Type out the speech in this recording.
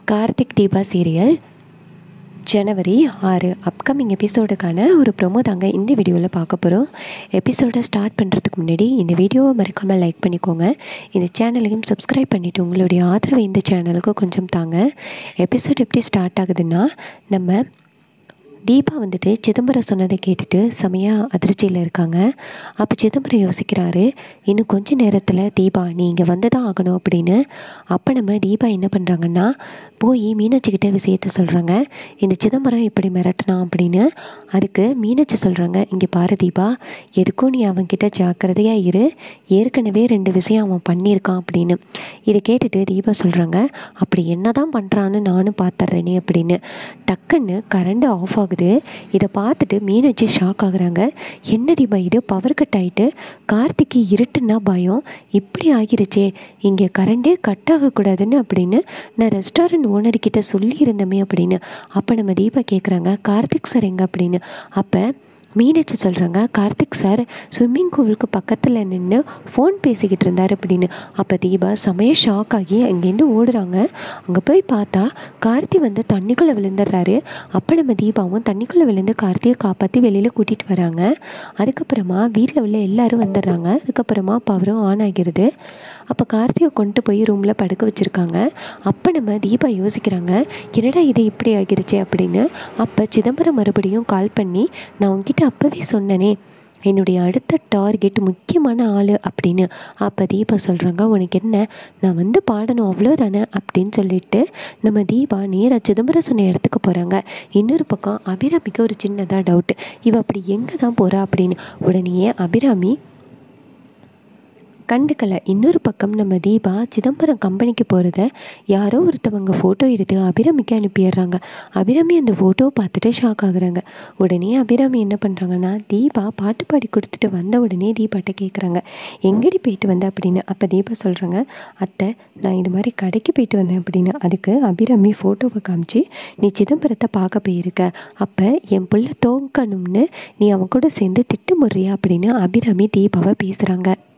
Karthik Deepa serial ஜனவரி ஆறு upcoming எபிசோடுக்கான ஒரு promo தாங்க இந்த வீடியோவில் பார்க்க போகிறோம் எபிசோடை ஸ்டார்ட் பண்ணுறதுக்கு முன்னாடி இந்த வீடியோவை மறக்காமல் லைக் பண்ணிக்கோங்க இந்த சேனலையும் சப்ஸ்கிரைப் பண்ணிவிட்டு உங்களுடைய ஆதரவை இந்த சேனலுக்கு கொஞ்சம் தாங்க எபிசோட் எப்படி ஸ்டார்ட் ஆகுதுன்னா நம்ம தீபா வந்துட்டு சிதம்பரம் சொன்னதை கேட்டுட்டு செமையாக அதிர்ச்சியில் இருக்காங்க அப்போ சிதம்பரம் யோசிக்கிறாரு இன்னும் கொஞ்ச நேரத்தில் தீபா நீ இங்கே வந்து தான் ஆகணும் அப்படின்னு அப்போ நம்ம தீபா என்ன பண்ணுறாங்கன்னா போய் மீனாட்சிக்கிட்ட விஷயத்த சொல்கிறாங்க இந்த சிதம்பரம் இப்படி மிரட்டினான் அப்படின்னு அதுக்கு மீனாட்சி சொல்கிறாங்க இங்கே பாரு தீபா எதுக்கும் நீ அவன்கிட்ட ஜாக்கிரதையாக இரு ஏற்கனவே ரெண்டு விஷயம் அவன் பண்ணியிருக்கான் அப்படின்னு இதை கேட்டுட்டு தீபா சொல்கிறாங்க அப்படி என்ன தான் பண்ணுறான்னு நானும் பார்த்துட்றேனே அப்படின்னு டக்குன்னு கரண்ட் ஆஃப் ஆகுது இதை பார்த்துட்டு மீனாட்சி ஷாக் ஆகுறாங்க என்ன தீபா இது பவர் கட் ஆகிட்டு கார்த்திக்கு இருட்டுன்னா பயம் இப்படி ஆகிருச்சே இங்கே கரண்டே கட் ஆகக்கூடாதுன்னு அப்படின்னு நான் ரெஸ்டாரண்ட் ஓனர்கிட்ட சொல்லியிருந்தோமே அப்படின்னு அப்போ நம்ம தீபா கேட்குறாங்க கார்த்திக் சார் எங்கே அப்படின்னு அப்போ மீனாட்சி சொல்கிறாங்க கார்த்திக் சார் ஸ்விம்மிங் பூலுக்கு பக்கத்தில் நின்று ஃபோன் பேசிக்கிட்டு இருந்தார் அப்படின்னு அப்போ தீபா செமைய ஷாக் ஆகி அங்கேருந்து ஓடுறாங்க அங்கே போய் பார்த்தா கார்த்தி வந்து தண்ணிக்குள்ளே விழுந்துடுறாரு அப்போ நம்ம தீபாவும் தண்ணிக்குள்ளே விழுந்து கார்த்தியை காப்பாற்றி வெளியில் கூட்டிகிட்டு வராங்க அதுக்கப்புறமா வீட்டில் உள்ள எல்லாரும் வந்துடுறாங்க அதுக்கப்புறமா பவரும் ஆன் ஆகிருது அப்போ கார்த்தியை கொண்டு போய் ரூமில் படுக்க வச்சுருக்காங்க அப்போ நம்ம தீபா யோசிக்கிறாங்க என்னடா இது இப்படி ஆகிருச்சே அப்படின்னு அப்போ சிதம்பரம் மறுபடியும் கால் பண்ணி நான் உங்ககிட்ட அப்போவே சொன்னனே என்னுடைய அடுத்த டார்கெட் முக்கியமான ஆள் அப்படின்னு அப்போ தீபா சொல்கிறாங்க உனக்கு என்ன நான் வந்து பாடணும் அவ்வளோதானே அப்படின்னு சொல்லிட்டு நம்ம தீபா நேராக சிதம்பரம் சொன்ன இடத்துக்கு போகிறாங்க இன்னொரு பக்கம் அபிராமிக்கு ஒரு சின்னதாக டவுட்டு இவ அப்படி எங்கே தான் போகிறா அப்படின்னு உடனேயே அபிராமி கண்டுக்கலை இன்னொரு பக்கம் நம்ம தீபா சிதம்பரம் கம்பெனிக்கு போகிறத யாரோ ஒருத்தவங்க ஃபோட்டோ எடுத்து அபிராமிக்கு அனுப்பிடுறாங்க அபிராமி அந்த ஃபோட்டோவை பார்த்துட்டு ஷாக் ஆகுறாங்க உடனே அபிராமி என்ன பண்ணுறாங்கன்னா தீபா பாட்டு பாடி கொடுத்துட்டு வந்த உடனே தீபாட்ட கேட்குறாங்க எங்கடி போயிட்டு வந்த அப்படின்னு அப்போ தீபா சொல்கிறாங்க அத்தை நான் இது மாதிரி கடைக்கு போயிட்டு வந்தேன் அப்படின்னு அதுக்கு அபிராமி ஃபோட்டோவை காமிச்சு நீ சிதம்பரத்தை பார்க்க போயிருக்க அப்போ என் பிள்ளை தோக்கணும்னு நீ அவன் கூட சேர்ந்து திட்டுமுறியா அப்படின்னு அபிராமி தீபாவை பேசுகிறாங்க